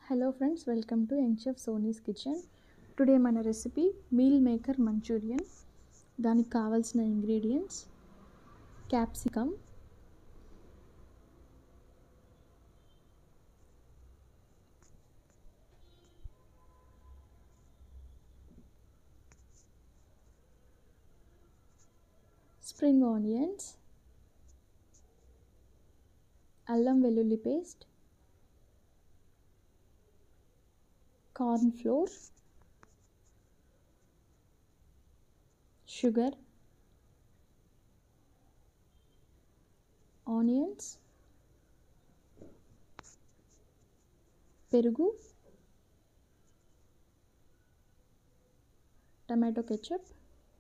hello friends welcome to young chef Sony's kitchen today మన recipe meal maker Manchurian దానికి కావాల్సిన ingredients capsicum spring onions అల్లం వెల్లుల్లి paste corn flour sugar onions పెరుగు tomato ketchup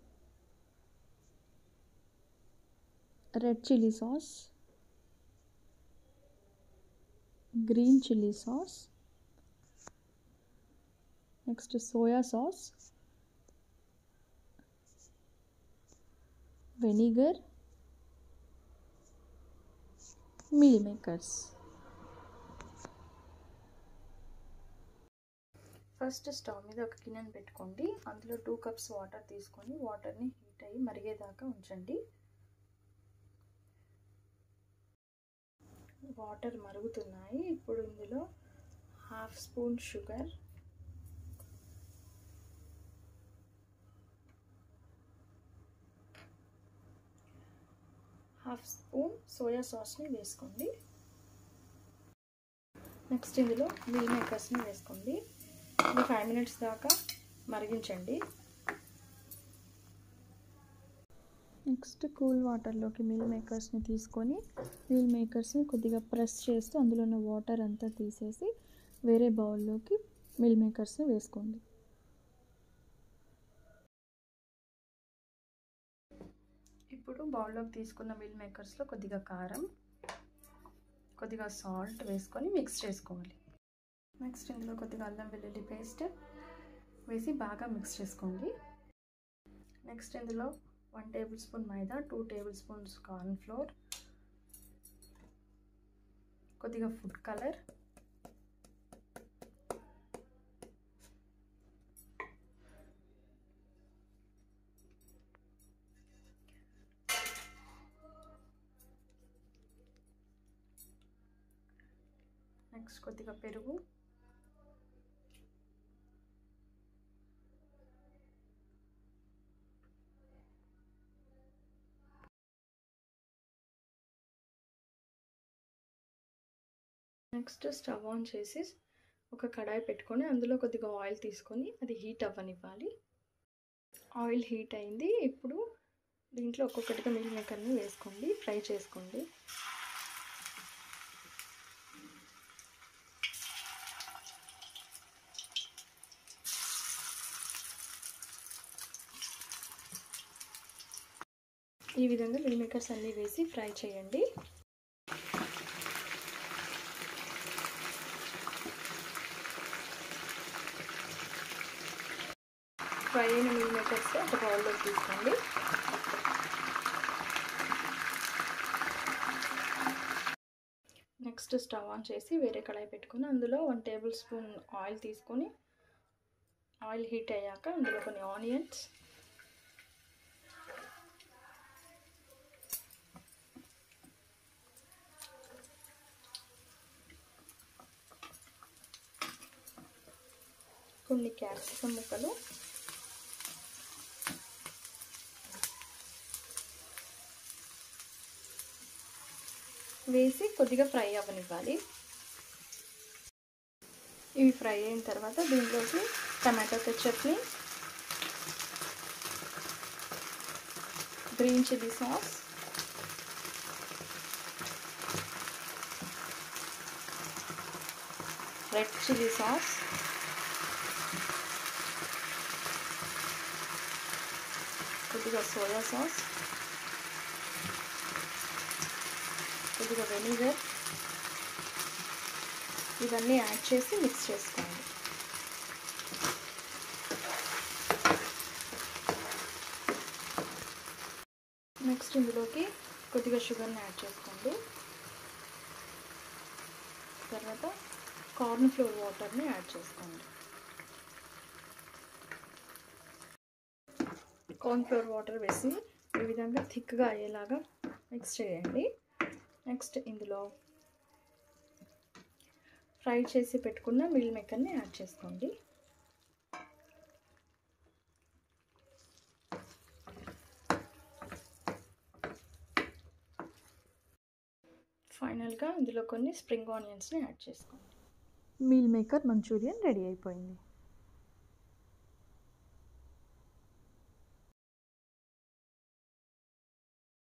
red chilli sauce green chilli sauce next soya sauce vinegar meal makers first stove మీద ఒక గిన్నెను పెట్టుకోండి అందులో టూ కప్స్ వాటర్ తీసుకొని వాటర్ని హీట్ అయ్యి మరిగేదాకా ఉంచండి వాటర్ మరుగుతున్నాయి ఇప్పుడు ఇందులో half spoon sugar half spoon soya సాస్ని వేసుకోండి నెక్స్ట్ ఇందులో మిల్ మేకర్స్ని వేసుకోండి ఇది ఫైవ్ మినిట్స్ దాకా మరిగించండి నెక్స్ట్ కూల్ వాటర్లోకి మిల్ మేకర్స్ని తీసుకొని మిల్ మేకర్స్ని కొద్దిగా ప్రెస్ చేస్తూ అందులో ఉన్న వాటర్ అంతా తీసేసి వేరే బౌల్లోకి మిల్ మేకర్స్ని వేసుకోండి ఇప్పుడు బౌల్లోకి తీసుకున్న మిల్ మేకర్స్లో కొద్దిగా కారం కొద్దిగా సాల్ట్ వేసుకొని మిక్స్ చేసుకోవాలి నెక్స్ట్ ఇందులో కొద్దిగా అల్లం వెల్లుల్లి పేస్ట్ వేసి బాగా మిక్స్ చేసుకోండి నెక్స్ట్ ఇందులో one tablespoon maida two tablespoons corn flour కొద్దిగా ఫుడ్ కలర్ నెక్స్ట్ కొద్దిగా పెరుగు నెక్స్ట్ స్టవ్ ఆన్ చేసి ఒక కడాయి పెట్టుకొని అందులో కొద్దిగా ఆయిల్ తీసుకొని అది హీట్ అవ్వనివ్వాలి ఆయిల్ హీట్ అయింది ఇప్పుడు దీంట్లో ఒక్కొక్కటిగా మిల్ మేకర్ని వేసుకోండి ఫ్రై చేసుకోండి ఈ విధంగా మిల్ మేకర్స్ అన్నీ వేసి ఫ్రై చేయండి ఫ్రై అయిన మిల్ మేకర్స్ ఒక బౌల్లో తీసుకోండి నెక్స్ట్ స్టవ్ ఆన్ చేసి వేరే కడాయి పెట్టుకొని అందులో వన్ టేబుల్ స్పూన్ ఆయిల్ తీసుకొని ఆయిల్ హీట్ అయ్యాక అందులో కొన్ని ఆనియన్స్ కొన్ని క్యాప్సికమ్ ముక్కలు వేసి కొద్దిగా ఫ్రై అవ్వనివ్వాలి ఇవి ఫ్రై అయిన తర్వాత దీంట్లోకి టమాటో కెచప్ని green chilli sauce red chilli sauce కొద్దిగా సోయా సాస్ కొద్దిగా వెనిగర్ ఇవన్నీ యాడ్ చేసి మిక్స్ చేసుకోండి నెక్స్ట్ ఇందులోకి కొద్దిగా షుగర్ని యాడ్ చేసుకోండి తర్వాత కార్న్ ఫ్లోర్ వాటర్ని యాడ్ చేసుకోండి కార్న్ ఫ్లోర్ వాటర్ వేసి ఈ విధంగా థిక్గా అయ్యేలాగా మిక్స్ చేయండి నెక్స్ట్ ఇందులో ఫ్రై చేసి పెట్టుకున్న మిల్ మేకర్ని యాడ్ చేసుకోండి ఫైనల్గా ఇందులో కొన్ని స్ప్రింగ్ ఆనియన్స్ని యాడ్ చేసుకోండి మీల్ మేకర్ మంచూరియన్ రెడీ అయిపోయింది